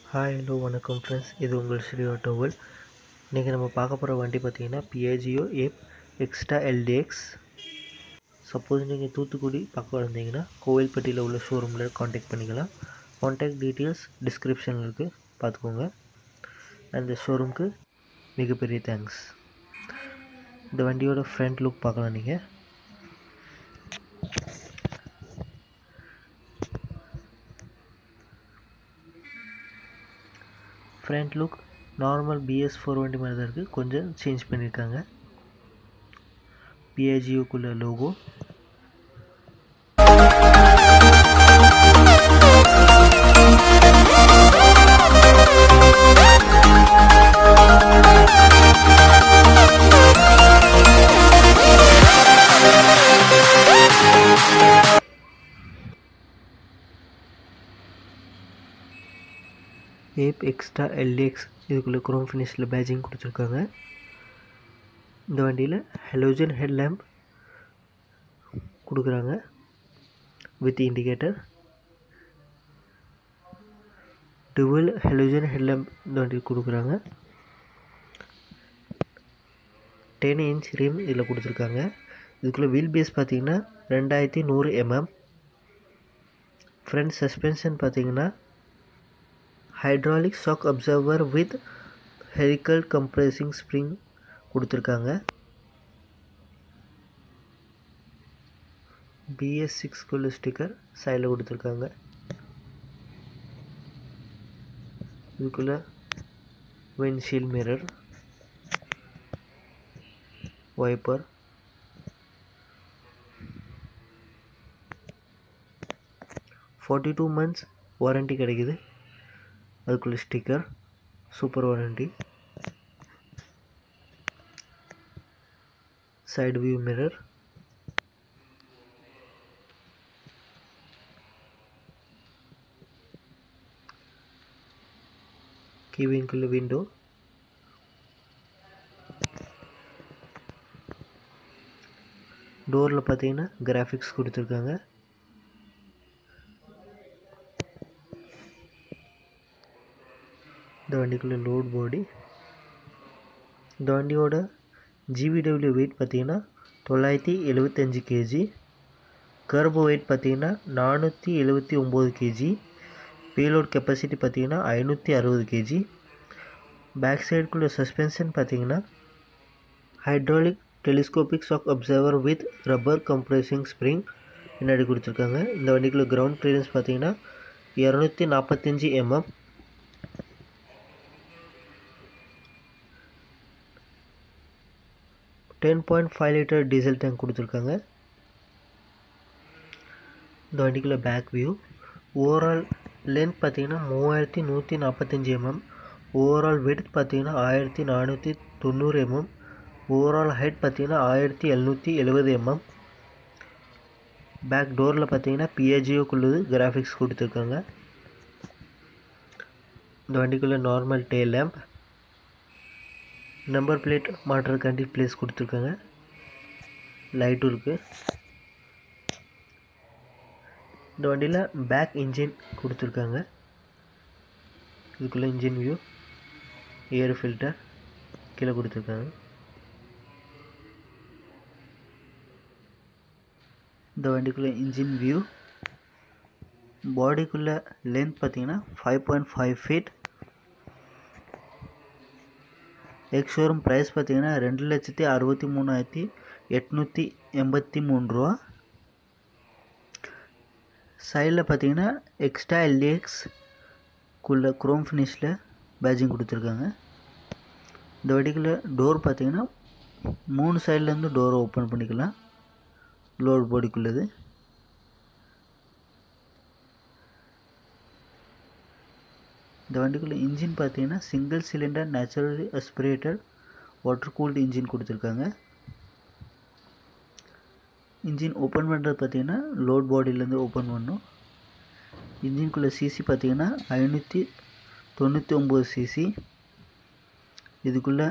hi hello வணக்கம் friends இது உங்கள் ஸ்ரீ ஆட்டோவல் இன்றைக்கி நம்ம பார்க்க போகிற வண்டி பார்த்தீங்கன்னா Piaggio Ape extra LDX suppose நீங்கள் தூத்துக்குடி பக்கம் இருந்தீங்கன்னா கோவில்பட்டியில் உள்ள ஷோரூமில் காண்டாக்ட் பண்ணிக்கலாம் காண்டாக்ட் டீட்டெயில்ஸ் டிஸ்கிரிப்ஷனில் இருக்குது பார்த்துக்கோங்க அந்த ஷோரூமுக்கு மிகப்பெரிய தேங்க்ஸ் இந்த வண்டியோட ஃப்ரண்ட் லுக் பார்க்கலாம் நீங்கள் front look normal BS four வண்டி மாதிரி தான் இருக்குது கொஞ்சம் சேஞ்ச் பண்ணியிருக்காங்க பிஏஜியோக்குள்ள லோகோ ஏப் எக்ஸ்ட்ரா எல்டிஎக்ஸ் இதுக்குள்ளே குரோம் ஃபினிஷில் பேஜிங் கொடுத்துருக்காங்க இந்த வண்டியில் ஹெலோஜன் ஹெட் லேம்ப் கொடுக்குறாங்க with indicator dual halogen head lamp இந்த வண்டி கொடுக்குறாங்க டென் இன்ச் ரிம் இதில் கொடுத்துருக்காங்க இதுக்குள்ளே வீல் பேஸ் பார்த்தீங்கன்னா ரெண்டாயிரத்தி நூறு எம்எம் ஃப்ரண்ட் சஸ்பென்ஷன் பார்த்தீங்கன்னா hydraulic shock absorber with helical compressing spring கொடுத்துருக்காங்க பிஎஸ் சிக்ஸ்குள்ள ஸ்டிக்கர் சைடில் கொடுத்துருக்காங்க இதுக்குள்ள windshield mirror wiper forty two months warranty கிடைக்குது அதுக்குள்ள sticker super warranty side view mirror கீவின்குள்ள விண்டோ டோரில் பார்த்தீங்கன்னா கிராஃபிக்ஸ் கொடுத்துருக்காங்க இந்த வண்டிக்குள்ளே லோட் பாடி இந்த வண்டியோட ஜிபிடபிள்யூ வெயிட் பார்த்தீங்கன்னா தொள்ளாயிரத்தி எழுபத்தஞ்சி கேஜி கர்போ வெயிட் பார்த்தீங்கன்னா நானூற்றி எழுபத்தி ஒம்பது கேஜி பேலோட் கெப்பாசிட்டி பார்த்தீங்கன்னா ஐநூற்றி அறுபது கேஜி பேக் சைடுக்குள்ள சஸ்பென்ஷன் பார்த்தீங்கன்னா hydraulic telescopic shock absorber with rubber compressing spring பின்னாடி கொடுத்துருக்காங்க இந்த வண்டிக்குள்ள கிரவுண்ட் கிளியரன்ஸ் பார்த்தீங்கன்னா இரநூத்தி நாற்பத்தஞ்சி MM ten point five litre diesel tank கொடுத்துருக்காங்க இந்த வண்டிக்குள்ள பேக் வியூ ஓவரால் லென்த் பார்த்தீங்கன்னா மூவாயிரத்தி நூற்றி நாற்பத்தஞ்சி எம்எம் ஓவரால் வெட் பார்த்தீங்கன்னா ஆயிரத்தி நானூற்றி தொண்ணூறு எம்எம் ஓவரால் ஹைட் பார்த்தீங்கன்னா ஆயிரத்தி எழுநூற்றி எழுபது எம்எம் பேக் டோரில் பார்த்தீங்கன்னா பிஏஜியோக்குள்ளது கிராஃபிக்ஸ் கொடுத்துருக்காங்க இந்த வண்டிக்குள்ளே normal tail lamp number plate மாட்டுறதுக்காண்டி பிளேஸ் கொடுத்துருக்காங்க லைட்டும் இருக்குது இந்த வண்டியில் பேக் இன்ஜின் கொடுத்துருக்காங்க இதுக்குள்ளே இன்ஜின் வியூ ஏர் ஃபில்டர் கீழே கொடுத்துருக்காங்க இந்த வண்டிக்குள்ளே இன்ஜின் வியூ பாடிக்குள்ளே லென்த் பார்த்தீங்கன்னா five point five feet ex showroom price பார்த்தீங்கன்னா ரெண்டு லட்சத்தி அறுபத்தி மூணாயிரத்தி எட்நூற்றி எண்பத்தி மூணு ரூபா சைடில் பார்த்தீங்கன்னா எக்ஸ்ட்ரா எல்டிஎக்ஸ் குள்ள குரோம் ஃபினிஷில் பேஜிங் கொடுத்துருக்காங்க இந்த வண்டிக்குள்ள டோர் பார்த்தீங்கன்னா மூணு சைட்லேருந்து டோரை ஓப்பன் பண்ணிக்கலாம் லோட் பாடிக்குள்ளது இந்த வண்டிக்குள்ளே இன்ஜின் பார்த்தீங்கன்னா single cylinder naturally aspirated water cooled engine கொடுத்துருக்காங்க இன்ஜின் ஓப்பன் பண்ணுறது பார்த்தீங்கன்னா லோட் பாடியிலேருந்து ஓப்பன் பண்ணும் இன்ஜின்குள்ளே சிசி பார்த்தீங்கன்னா ஐநூற்றி தொண்ணூற்றி ஒம்பது சிசி இதுக்குள்ளே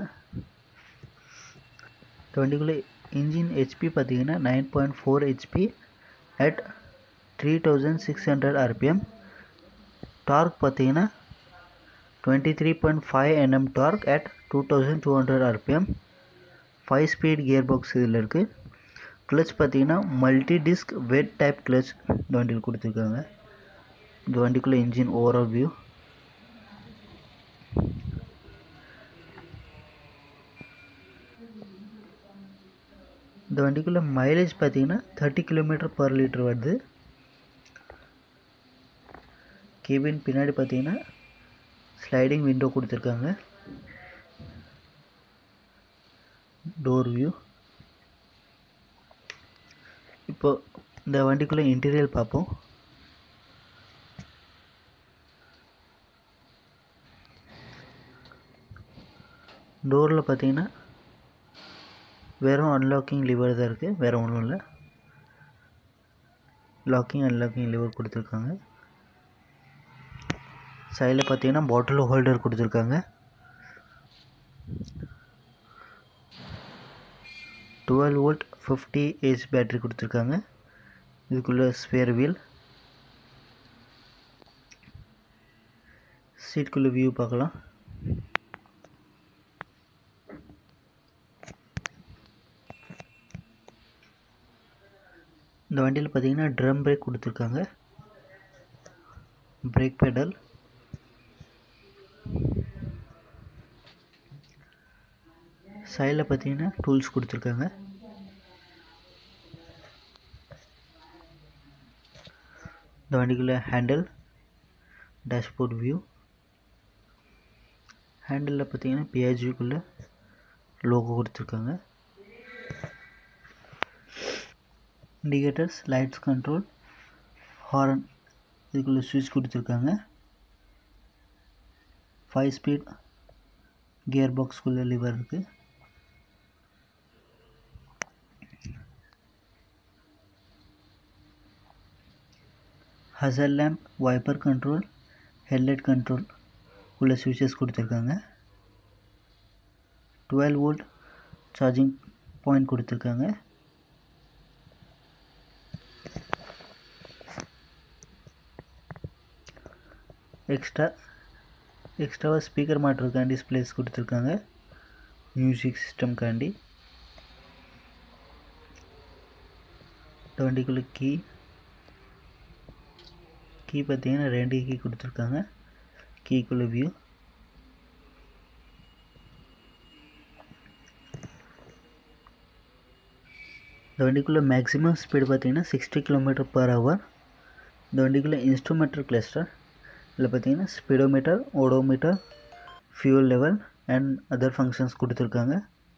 இந்த வண்டிக்குள்ளே இன்ஜின் ஹெச்பி பார்த்தீங்கன்னா nine point four HP at three thousand six hundred RPM torque பார்த்தீங்கன்னா twenty three point five NM torque at two thousand two hundred RPM five speed gear box இதில் இருக்குது கிளச் பார்த்தீங்கன்னா multi disc wet type clutch இந்த வண்டியில் கொடுத்துருக்காங்க இந்த வண்டிக்குள்ளே engine overall view இந்த வண்டிக்குள்ளே மைலேஜ் பார்த்தீங்கன்னா தேர்ட்டி கிலோமீட்டர் பர் லிட்டர் வருது கேபின் பின்னாடி பார்த்தீங்கன்னா ஸ்லைடிங் விண்டோ கொடுத்துருக்காங்க டோர் வியூ இப்போ இந்த வண்டிக்குள்ளே இன்டீரியர் பார்ப்போம் டோரில் பார்த்தீங்கன்னா வெறும் அன்லாக்கிங் லிவர் தான் இருக்குது வேறு ஒன்றும் இல்லை லாக்கிங் அன்லாக்கிங் லிவர் கொடுத்துருக்காங்க சைடில் பார்த்தீங்கன்னா பாட்டில் ஹோல்டர் கொடுத்துருக்காங்க twelve volt fifty AH battery கொடுத்துருக்காங்க இதுக்குள்ளே ஸ்பேர் வீல் சீட்குள்ளே வியூ பார்க்கலாம் இந்த வண்டியில் பார்த்தீங்கன்னா ட்ரம் பிரேக் கொடுத்துருக்காங்க பிரேக் பெடல் சைடில் பார்த்தீங்கன்னா டூல்ஸ் கொடுத்துருக்காங்க இந்த வண்டிக்குள்ளே ஹேண்டில் டேஷ்போர்ட் வியூ ஹேண்டிலில் பார்த்தீங்கன்னா பிஹெச்விக்குள்ளே லோகோ கொடுத்துருக்காங்க இண்டிகேட்டர்ஸ் லைட்ஸ் கண்ட்ரோல் ஹாரன் இதுக்குள்ளே சுவிட்ச் கொடுத்துருக்காங்க ஃபைவ் ஸ்பீட் கியர் பாக்ஸ்குள்ளே லிவர் இருக்குது hazard lamp wiper control headlight control உள்ள சுவிச்சஸ் கொடுத்துருக்காங்க டுவெல் வோல்ட் சார்ஜிங் பாயிண்ட் கொடுத்துருக்காங்க எக்ஸ்ட்ரா எக்ஸ்ட்ராவாக ஸ்பீக்கர் மாட்டுறதுக்காண்டி ஸ்ப்ளேஸ் கொடுத்துருக்காங்க மியூசிக் சிஸ்டம்காண்டி இந்த வண்டிக்குள்ளே கீ கீ பார்த்தீங்கன்னா ரெண்டு கீ கொடுத்துருக்காங்க கீக்குள்ளே வியூ இந்த வண்டிக்குள்ளே மேக்ஸிமம் ஸ்பீடு பார்த்தீங்கன்னா சிக்ஸ்டி கிலோமீட்டர் பர் ஹவர் இந்த வண்டிக்குள்ளே இன்ஸ்ட்ருமெண்டல் கிளஸ்டர் இதில் பார்த்தீங்கன்னா speedometer odometer fuel level and other functions கொடுத்துருக்காங்க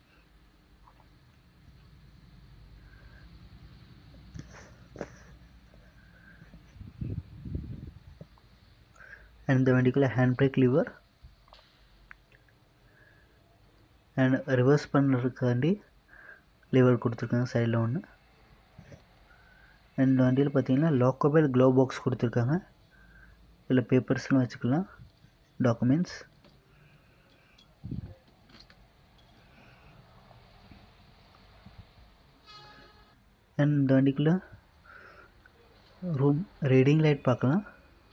அண்ட் இந்த வண்டிக்குள்ளே hand brake lever and reverse பண்ணுறதுக்காண்டி லிவர் கொடுத்துருக்காங்க சைடில் ஒன்று அண்ட் இந்த வண்டியில் பார்த்தீங்கன்னா லாக்கபல் க்ளோ பாக்ஸ் கொடுத்துருக்காங்க இதில் பேப்பர்ஸ்லாம் வச்சுக்கலாம் டாக்குமெண்ட்ஸ் அண்ட் இந்த வண்டிக்குள்ளே ரூம் ரீடிங் லைட் பார்க்கலாம்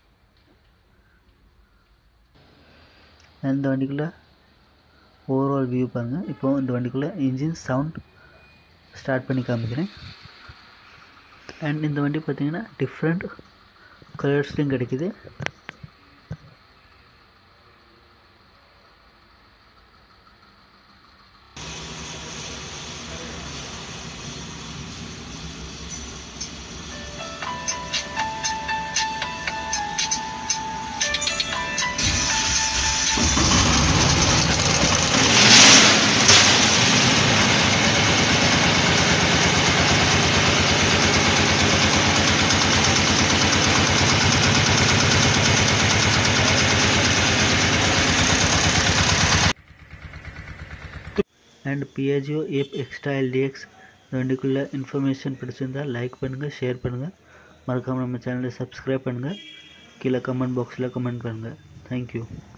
அண்ட் இந்த வண்டிக்குள்ளே ஓவரால் வியூ பாருங்கள் இப்போ இந்த வண்டிக்குள்ளே இன்ஜின் சவுண்ட் ஸ்டார்ட் பண்ணி காமிக்கிறேன் அண்ட் இந்த வண்டி பார்த்தீங்கன்னா டிஃப்ரெண்ட் கலர்ஸ்லையும் கிடைக்குது and Piaggio Ape extra LDX இந்த வண்டிக்குள்ளே இன்ஃபர்மேஷன் பிடிச்சிருந்தால் லைக் பண்ணுங்கள் ஷேர் பண்ணுங்கள் மறக்காமல் நம்ம சேனலை சப்ஸ்கிரைப் பண்ணுங்கள் கீழே கமெண்ட் பாக்ஸில் கமெண்ட் பண்ணுங்கள் தேங்க்யூ